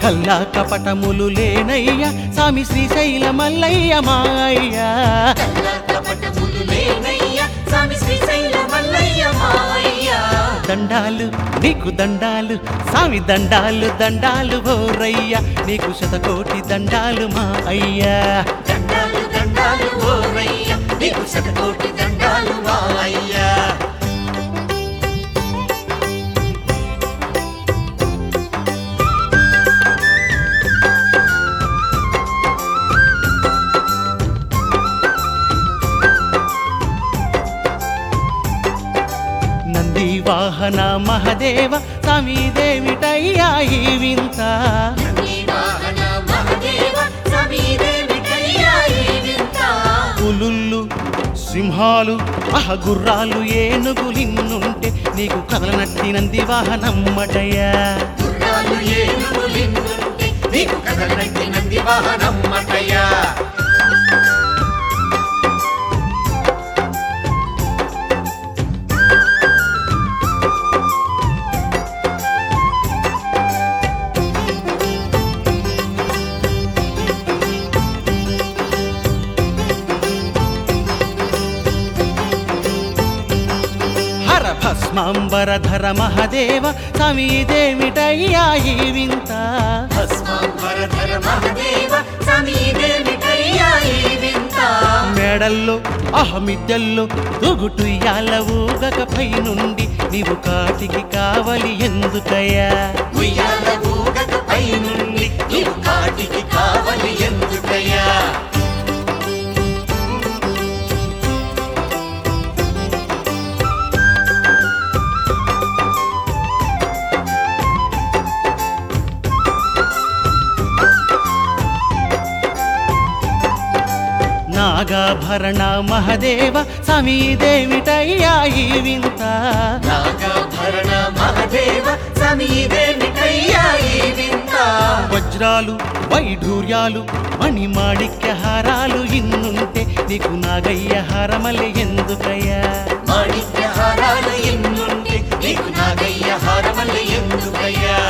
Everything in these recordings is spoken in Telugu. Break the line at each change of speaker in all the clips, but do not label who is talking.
కల్లా కపటములు లేనయ్య స్వామి శ్రీశైల మల్లయ్య మాయ్య
కల్లా కపటములు లేనయ్య స్వామి శ్రీశైల మల్లయ్య మాయ్య
దండాలు నీకు దండాలు స్వామి దండాలు దండాలు ఓరయ్య నీకు శతకోటి దండాలు మా అయ్యా
దండాలు దండాలు ఓరయ్య నీకు శతకోటి దండాలు మాయ్య
నంది వాహన మహదేవ స్వామి దేవిటయ్యా ఈ వింత
నంది వాహన మహదేవ స్వామి దేవికయ్యా ఈ వింత
పులుళ్ళు సింహాలు అహ గుర్రాలు ఏనుగులిన్నుంటే నీకు కదలనట్టి నంది వాహనమ్మటయ్యా
గుర్రాలు ఏనుగులిన్నుంటే నీకు కదలనట్టి నంది వాహనం మటయ్యా
హర భస్మాంబరధర మహదేవ స్వామి దేవిటయ్యా ఈ వింత
భస్మాంబరధర మహదేవ స్వామి దేవికయ్యా ఈ వింత
మేడల్లో అహమిద్దల్లో తుగుటుయ్యాల ఊగక పై నుండి నీవు కాటికి కావలి ఎందుకయ్యా
ఉయ్యాల ఊగక పై నుండి నీవు కాటికి కావలి ఎందుకయ్యా
నాగాభరణ మహదేవ స్వామి దేవిటయ్యా ఈ వింత
నాగాభరణ మహదేవ స్వామి దేవికయ్యా ఈ వింత
వజ్రాలు వైఢూర్యాలు మణిమాణిక్య హారాలు ఇన్నుంటే నీకు నాగయ్య హారమలే ఎందుకయ్యా
మాణిక్య హారాలు ఎన్నుంటే నీకు నాగయ్య హారమల్ల ఎందుకయ్యా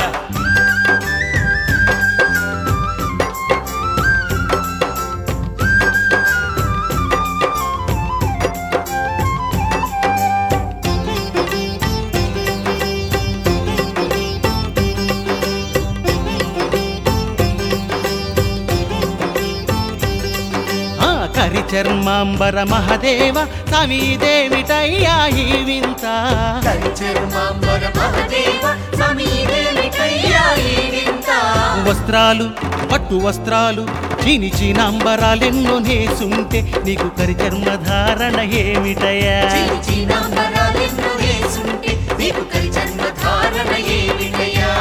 ఆ కరి చర్మాంబర మహదేవ స్వామి దేవిటయ్యా ఈ వింత
కంచర్మాంబర మహదేవ స్వామి దేవికయ్యా ఈ వింత
వస్త్రాలు పట్టు వస్త్రాలు చీని చీనాంబరాలెన్నో నేసుంటే నీకు కరి చర్మధారణ ఏమిటయ్యా
చిరుచినాంబరాలెన్నో వేసుంటే నీకు కరి జన్మ ధారణ ఏమిటయ్యా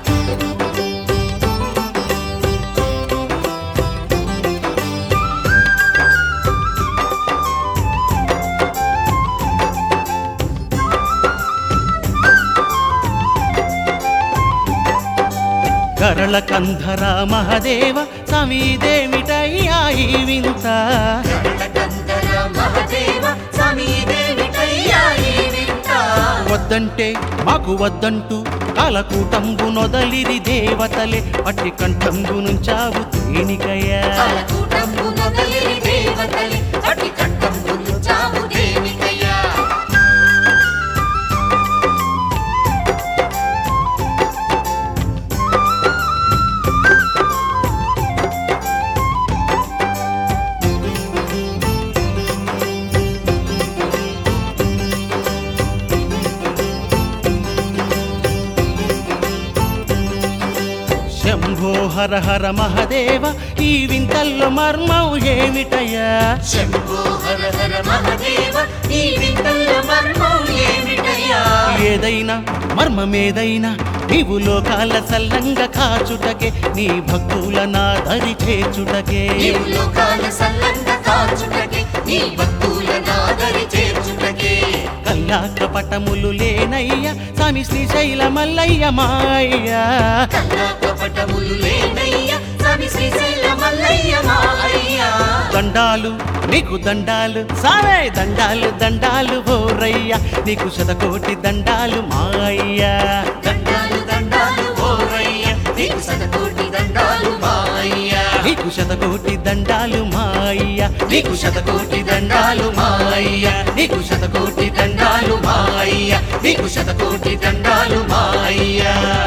గరళ కంధర మహదేవ స్వామి దేవిటయ్యా ఈ వింత
కరళకందర మహదేవ స్వామి దేవికయ్యా ఈ వింత
వద్దంటే మాకు వద్దంటూ కాలకూటంబు నొదలిరి దేవతలే పట్టి కంఠంబు నుంచావు తేనికయ్యా
కాలకూటంబు నొదలిరి దేవతలి అటి కట్టంబులు చావు దేవికయ్యా
శంభో హర హర మహదేవ ఈ వింతల్లో మర్మం ఏమిటయ్యా
శంభో హర హర మహదేవ ఈ వింతల్ల మర్మం ఏమిటయ్యా
ఏదైనా మర్మమేదైనా నీవు లోకాల సల్లంగా కాచుటకే నీ భక్తుల నా దరి చేచుటకే
నీవు లోకాల సల్లంగా కాచుటకే నీ భక్తుల నాదరి చేర్చుటకే
కల్లా కపటములు లేనయ్య స్వామి శ్రీశైల మల్లయ్య మాయ్య
కల్లా కపటములు లేనయ్య స్వామి శ్రీశైల మల్లయ్య మా అయ్యా
దండాలు నీకు దండాలు సారే దండాలు దండాలు ఓరయ్య నీకు శతకోటి దండాలు మాయ్య
దండాలు దండాలు ఓరయ్య నీకు శతకోటి దండాలు
శతకోటి దండాలు మాయ్య నీకు శతకోటి దండాలు మాయ్య నీకు శతకోటి దండాలు మాయ్య నీకు శతకోటి దండాలు మాయ్య